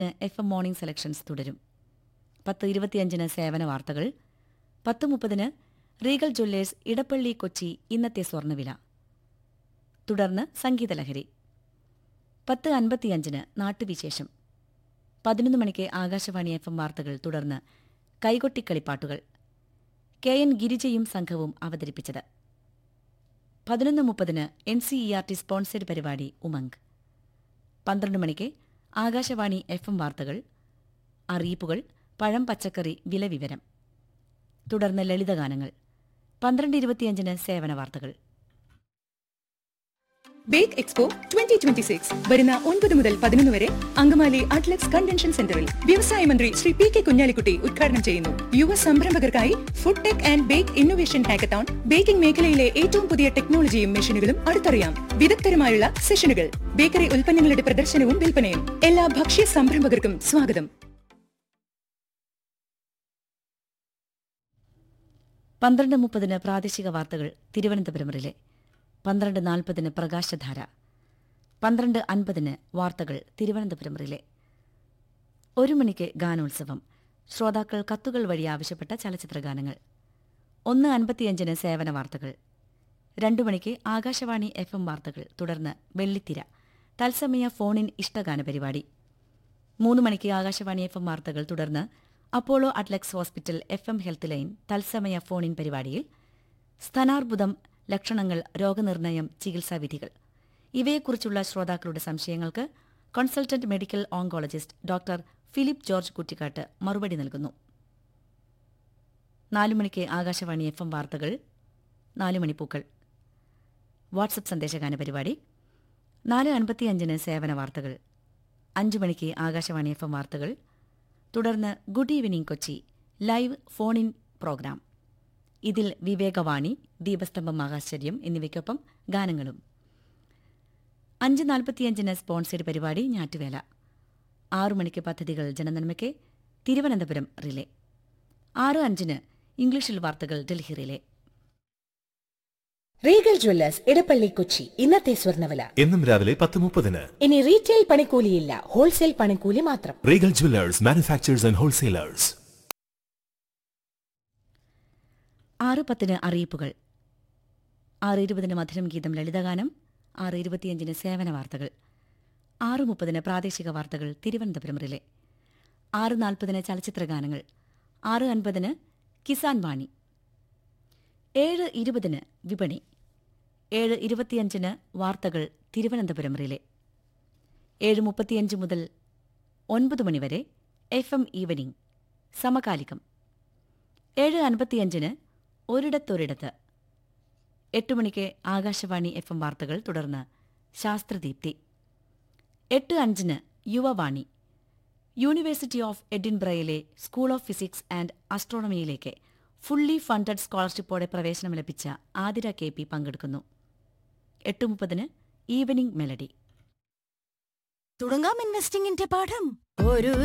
F M morning selections തുടരും പത്ത് ഇരുപത്തിയഞ്ചിന് സേവന വാർത്തകൾ പത്ത് മുപ്പതിന് റീഗൽ ജ്വല്ലേഴ്സ് ഇടപ്പള്ളി കൊച്ചി ഇന്നത്തെ സ്വർണ്ണവില തുടർന്ന് സംഗീതലഹരി പത്ത് അൻപത്തിയഞ്ചിന് നാട്ടുവിശേഷം പതിനൊന്ന് മണിക്ക് ആകാശവാണി എഫ് എം വാർത്തകൾ തുടർന്ന് കൈകൊട്ടിക്കളിപ്പാട്ടുകൾ കെ എൻ ഗിരിജയും സംഘവും അവതരിപ്പിച്ചത് പതിനൊന്ന് മുപ്പതിന് N C E R T sponsored പരിപാടി ഉമംഗ് പന്ത്രണ്ട് മണിക്ക് ആകാശവാണി എഫ് എം വാർത്തകൾ അറിയിപ്പുകൾ പഴം പച്ചക്കറി വില വിവരം തുടർന്ന് ലളിതഗാനങ്ങൾ പന്ത്രണ്ട് ഇരുപത്തിയഞ്ചിന് സേവന വാർത്തകൾ bake expo twenty twenty six വരുന്ന ഒൻപത് മുതൽ പതിനൊന്ന് വരെ അങ്കമാലി അറ്റ്ലക്സ് കൺവെൻഷൻ സെന്ററിൽ വ്യവസായ മന്ത്രി ശ്രീ പി കെ കുഞ്ഞാലിക്കുട്ടി ഉദ്ഘാടനം ചെയ്യുന്നു യുവ സംരംഭകർക്കായി food tech and bake innovation hackathon baking മേഖലയിലെ ഏറ്റവും പുതിയ ടെക്നോളജിയും മെഷീനുകളും അടുത്തറിയാം വിദഗ്ധരുമായുള്ള സെഷനുകൾ ബേക്കറി ഉൽപ്പന്നങ്ങളുടെ പ്രദർശനവും വിൽപ്പനയും എല്ലാ ഭക്ഷ്യ സംരംഭകർക്കും സ്വാഗതം പന്ത്രണ്ട് മുപ്പതിന് പ്രാദേശിക വാർത്തകൾ തിരുവനന്തപുരം റിലെ പന്ത്രണ്ട് നാൽപ്പതിന് പ്രകാശധാര പന്ത്രണ്ട് അൻപതിന് വാർത്തകൾ തിരുവനന്തപുരം റിലെ ഒരു മണിക്ക് ഗാനോത്സവം ശ്രോതാക്കൾ കത്തുകൾ വഴി ആവശ്യപ്പെട്ട ചലച്ചിത്രഗാനങ്ങൾ ഒന്ന് അൻപത്തിയഞ്ചിന് സേവന വാർത്തകൾ രണ്ടു മണിക്ക് ആകാശവാണി എഫ് എം വാർത്തകൾ തുടർന്ന് വെള്ളിത്തിര തത്സമയ ഫോണിൻ ഇഷ്ടഗാന പരിപാടി മൂന്ന് മണിക്ക് ആകാശവാണി എഫ് എം വാർത്തകൾ തുടർന്ന് Apollo Adlux hospital F M health line തത്സമയ ഫോണിൻ പരിപാടിയിൽ സ്തനാർബുദം ലക്ഷണങ്ങൾ രോഗനിർണയം ചികിത്സാവിധികൾ ഇവയെക്കുറിച്ചുള്ള ശ്രോതാക്കളുടെ സംശയങ്ങൾക്ക് consultant medical oncologist doctor Philip George Kuttikkatt മറുപടി നൽകുന്നു നാലു മണിക്ക് ആകാശവാണി എഫ് എം വാർത്തകൾ നാലു മണിപ്പൂക്കൾ വാട്സപ്പ് സന്ദേശഗാന പരിപാടി നാല് അൻപത്തിയഞ്ചിന് സേവന വാർത്തകൾ അഞ്ചു മണിക്ക് ആകാശവാണി എഫ് എം വാർത്തകൾ തുടർന്ന് good evening Kochi live phone in programme ഇതിൽ വിവേകവാണി ദീപസ്തംഭം മഹാശ്ചര്യം എന്നിവയ്ക്കൊപ്പം ഗാനങ്ങളും അഞ്ച് നാൽപ്പത്തിയഞ്ചിന് സ്പോൺസേഡ് പരിപാടി ഞാറ്റുവേല ആറു മണിക്ക് പദ്ധതികൾ ജനനന്മയ്ക്ക് തിരുവനന്തപുരം റിലേ ആറ് അഞ്ചിന് ഇംഗ്ലീഷിൽ വാർത്തകൾ Delhi relay Regal jewellers Edappally Kochi ഇന്നത്തെ സ്വർണ്ണവില എന്നും രാവിലെ പത്ത് മുപ്പതിന് ഇനി റീറ്റെയിൽ പണിക്കൂലിയില്ല ഹോൾസെയിൽ പണിക്കൂലി മാത്രം Regal jewellers manufacturers and wholesalers ആറ് പത്തിന് അറിയിപ്പുകൾ ആറ് ഇരുപതിന് മധുരം ഗീതം ലളിതഗാനം ആറ് ഇരുപത്തിയഞ്ചിന് സേവന വാർത്തകൾ ആറ് മുപ്പതിന് പ്രാദേശിക വാർത്തകൾ തിരുവനന്തപുരം റിലേ ആറ് നാൽപ്പതിന് ചലച്ചിത്രഗാനങ്ങൾ ആറ് അൻപതിന് കിസാൻ വാണി ഏഴ് ഇരുപതിന് വിപണി ഏഴ് ഇരുപത്തിയഞ്ചിന് വാർത്തകൾ തിരുവനന്തപുരം റിലേ ഏഴ് മുപ്പത്തിയഞ്ച് മുതൽ ഒൻപത് മണിവരെ എഫ് എം ഈവനിംഗ് സമകാലികം ഏഴ് അൻപത്തിയഞ്ചിന് ഒരിടത്തൊരിടത്ത് എട്ട് മണിക്ക് ആകാശവാണി എഫ് എം വാർത്തകൾ തുടർന്ന് ശാസ്ത്രദീപ്തി എട്ട് അഞ്ചിന് യുവവാണി യൂണിവേഴ്സിറ്റി ഓഫ് എഡിൻബ്രയിലെ സ്കൂൾ ഓഫ് ഫിസിക്സ് ആൻഡ് അസ്ട്രോണമിയിലേക്ക് ഫുള്ളി ഫണ്ടഡ് സ്കോളർഷിപ്പോടെ പ്രവേശനം ലഭിച്ച ആതിര കെ പി പങ്കെടുക്കുന്നു എട്ട് മുപ്പതിന് ഈവനിംഗ് മെലഡി തുടങ്ങാം ഇൻവെസ്റ്റിംഗിന്റെ പാഠം ഒരു